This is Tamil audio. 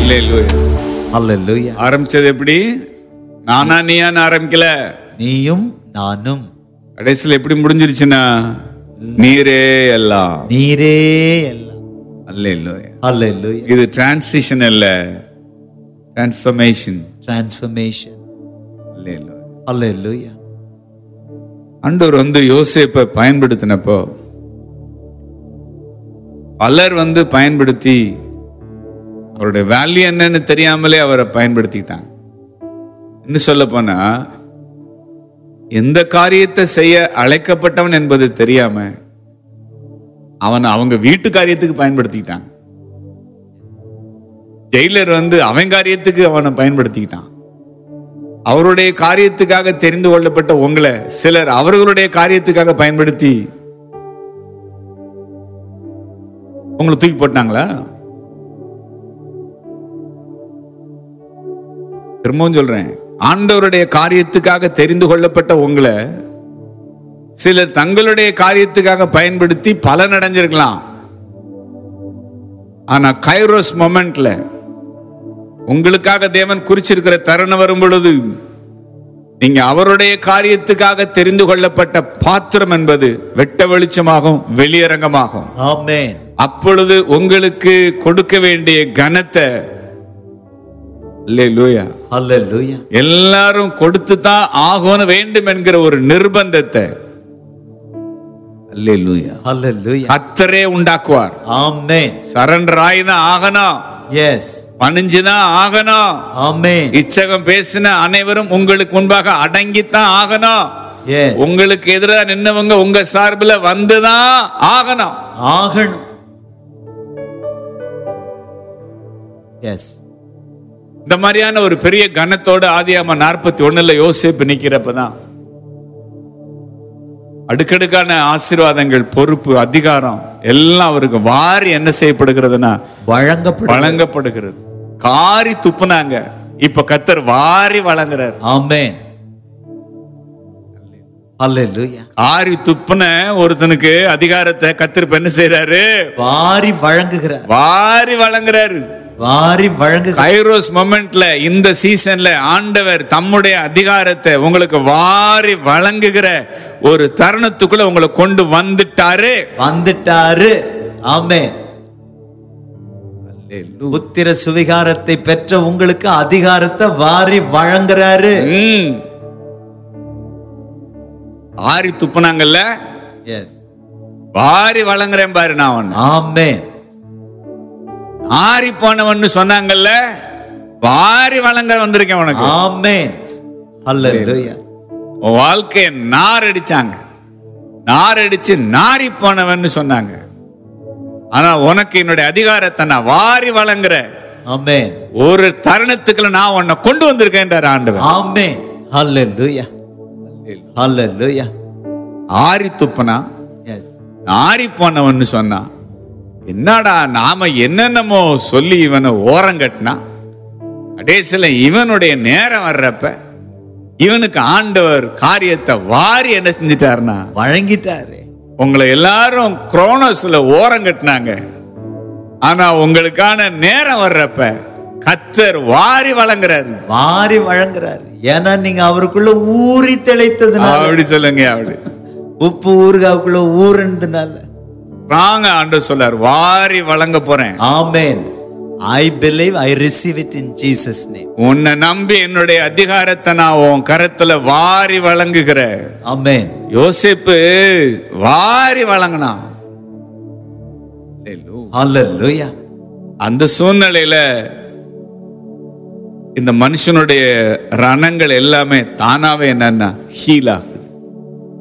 அல்லேலூயா அல்லேலூயா ஆரம்பிச்சது எப்படி நானா நீயான்னு ஆரம்பிக்கல நீயும் நானும் கடைசியில் எப்படி முடிஞ்சிருச்சுன்னா நீரே எல்லாம் நீரே எல்லாம் அல்லேலூயா அல்லேலூயா இது டிரான்சிஷன் இல்ல டிரான்ஸ்ஃபர்மேஷன் டிரான்ஸ்ஃபர்மேஷன் அல்லேலூயா அல்லேலூயா ஆண்டவர் வந்து யோசேப்பை பயன்படுத்தினப்போ பலர் வந்து பயன்படுத்தி அவருடைய வேல்யூ என்னன்னு தெரியாமலே அவரை பயன்படுத்திட்டாங்க இன்னும் சொல்ல போனா எந்த காரியத்தை செய்ய அழைக்கப்பட்டவன் என்பது தெரியாம அவன் அவங்க வீட்டு காரியத்துக்கு பயன்படுத்திக்கிட்டான் ஜெயிலர் வந்து அவன் காரியத்துக்கு அவனை பயன்படுத்திக்கிட்டான் அவருடைய காரியத்துக்காக தெரிந்து கொள்ளப்பட்ட உங்களை சிலர் அவர்களுடைய காரியத்துக்காக பயன்படுத்தி உங்களை தூக்கி போட்டாங்களா திரும்பவும் சொல்றேன் ஆண்டவருடைய காரியத்துக்காக தெரிந்து கொள்ளப்பட்ட உங்களை சிலர் தங்களுடைய காரியத்துக்காக பயன்படுத்தி பலன் அடைஞ்சிருக்கலாம் ஆனா கைரோஸ் மொமெண்ட்ல உங்களுக்காக தேவன் குறிச்சிருக்கிற தருணம் வரும் பொழுது நீங்க அவருடைய காரியத்துக்காக தெரிந்து கொள்ளப்பட்ட பாத்திரம் என்பது வெட்ட வெளிச்சமாகும் வெளியரங்கமாகும் ஆமென் அப்பொழுது உங்களுக்கு கொடுக்க வேண்டிய கனத்தை அல்லேலூயா அல்லேலூயா எல்லாரும் கொடுத்து தான் ஆகணும் வேண்டும் என்கிற ஒரு நிர்பந்தத்தை அல்லேலூயா அல்லேலூயா கத்தரே உண்டாக்குவார் ஆமென் சரண்டர் ஆயிதான் ஆகணும் எஸ் பணிஞ்சுதான் ஆகணும் ஆமென் இச்சகம் பேசின அனைவரும் உங்களுக்கு முன்பாக அடங்கித்தான் ஆகணும் எஸ் உங்களுக்கு எதிராக நின்னவங்க உங்க சார்பில் வந்துதான் ஆகணும் ஆகணும் எஸ் இந்த மாதிரியான ஒரு பெரிய கனத்தோட ஆதியாம நாற்பத்தி ஒண்ணுல யோசிப்பு நிக்கிறப்பதான் அடுக்கடுக்கான ஆசீர்வாதங்கள் பொறுப்பு அதிகாரம் எல்லாம் அவருக்கு வாரி என்ன செய்யப்படுகிறதுனா வழங்கப்படும் வழங்கப்படுகிறது காரி துப்புனாங்க இப்ப கத்தர் வாரி வழங்குறார் ஆமென் அல்லேலூயா காரி துப்புன ஒருத்தனுக்கு அதிகாரத்தை கத்தர் இப்ப என்ன செய்யறாரு வாரி வழங்குகிறார் வாரி வழங்குறாரு வாரி வழங்குகிறார் கைரோஸ் மொமெண்ட்ல இந்த சீசன்ல ஆண்டவர் தம்முடைய அதிகாரத்தை உங்களுக்கு வாரி வழங்குகிற ஒரு தருணத்துக்குள்ள உங்களை கொண்டு வந்துட்டாரு வந்துட்டாரு ஆமென் புத்திர சுவிகாரத்தை பெற்ற உங்களுக்கு அதிகாரத்தை வாரி வழங்குறாரு ம். ஆரி துப்புனாங்கல்ல எஸ் வாரி வழங்குறேன் பாரு நான் உன்னை. ஆமென் ஆரி போனவன்னு சொன்னாங்கல்ல வாரி வழங்க வந்திருக்கேன் உனக்கு ஆமென் அல்லேலூயா உன் வாழ்க்கைய நார் அடிச்சாங்க நார் அடிச்சு நாரி போனவன்னு சொன்னாங்க ஆனா உனக்கு என்னுடைய அதிகாரத்தை நான் வாரி வழங்குறேன் ஆமென் ஒரு தருணத்துக்குள்ள நான் உன்னை கொண்டு வந்திருக்கேன்றார் ஆண்டவர் ஆமென் அல்லேலூயா அல்லேலூயா ஆரி துப்பனா எஸ் ஆரி போனவன்னு சொன்னான் என்னடா நாம என்னென்னமோ சொல்லி இவனை ஓரங்கட்டினா கடைசியில இவனுடைய நேரம் வர்றப்ப இவனுக்கு ஆண்டவர் காரியத்தை வாரி என்ன செஞ்சிட்டாருன்னா வழங்கிட்டாரு உங்களை எல்லாரும் குரோனோஸ்ல ஓரம் கட்டினாங்க ஆனா உங்களுக்கான நேரம் வர்றப்ப கத்தர் வாரி வழங்குறாரு வாரி வழங்குறாரு ஏன்னா நீங்க அவருக்குள்ள ஊறி திளைத்ததுனால அப்படி சொல்லுங்க அப்படி உப்பு ஊறுகாவுக்குள்ள ஊறுனதுனால வாங்க ஆண்டு சொல்லார் வாரி வழங்க போறேன் amen I believe I receive it in Jesus name உன்னை நம்பி என்னுடைய அதிகாரத்தை நான் உன் கரத்துல வாரி வழங்குகிற ஆமென் யோசிப்பு வாரி வழங்கினான் ஹalleluya அந்த சூழ்நிலையில இந்த மனுஷனுடைய ரணங்கள் எல்லாமே தானாவே என்னன்னா ஹீலா